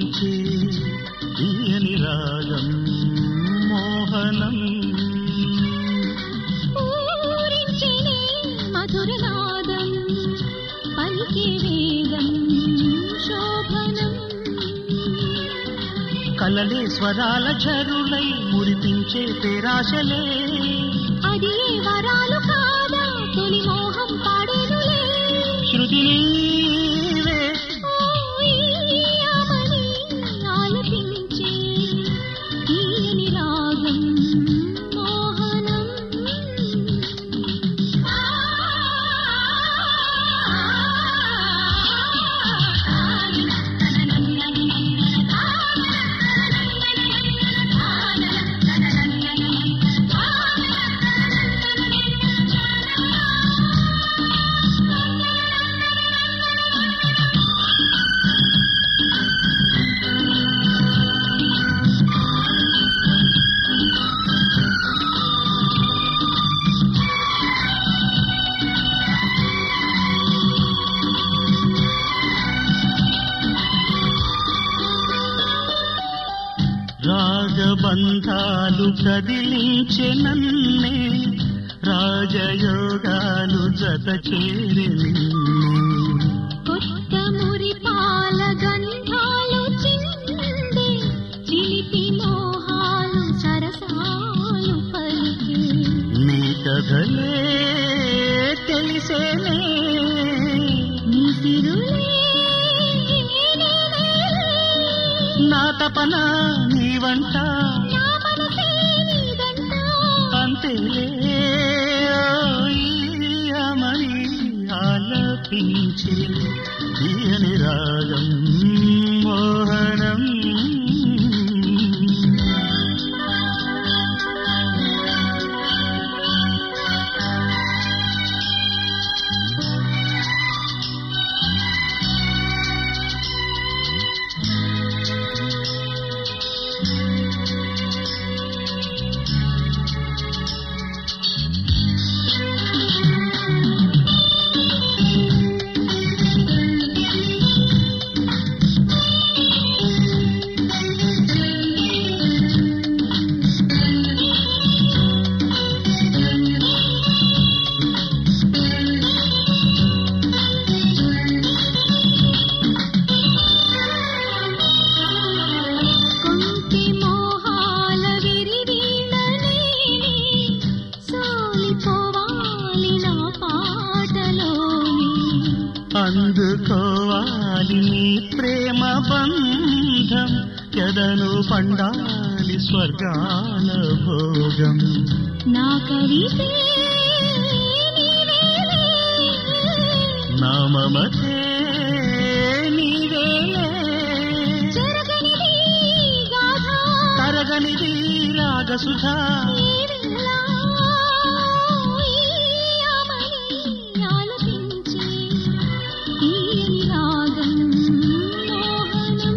ఊరించే తీయని రాగం మోహనం ఊరించెనే మధురనాదం పలికే వేదం శోభనం కలలే స్వరాల ఝరులై మురిపించే పేరాశలే అది ఏ వరాలు కాదా తొలి మోహం పాడేనులే శృతి నీవే ఓయమని ఆలపించే తీయని రాగం మోహనం రాగబంధాలు కదిలించే నన్నే రాజయోగాలు జత చేరి నిన్నే కొత్త మురిపాల గంధాలు చిందే చిలిపి మోహాలు సరసాలు పలికే నీ కథలే తెలిసేనే నీ సిరులే నా తపన నీ వంట నా మనసే నీదంట అంతేలే ఓయమని ఆలపించే తీయని రాగం మోహనం కొంటి మోహాల విరివీణనే సోలిపోవాలి నా పాటలోని అందుకోవాలి నీ ప్రేమ బంధం ఎదను పండాలి స్వర్గాల భోగం నా కవితే నీవేలే. నా మమతే నీవేలే చెరగనిది గాథ తరగనిది రాగసుధా ఈ వేళ ఈయమని ఆలపించే తీయని రాగం మోహనం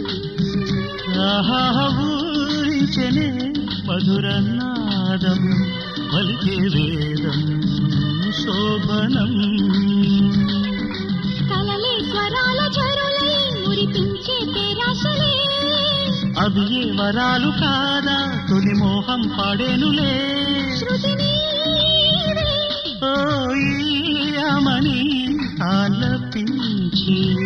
ఊరించనే మధుర నాదం పలికే వేదం శోభనం కలలే స్వరాల జరులై మురిపించే పేరాశలే అవి ఏ వరాలు కాదా తొలి మోహం పాడేనులే శృతి నీవే ఓ ఈయమని ఆలపించే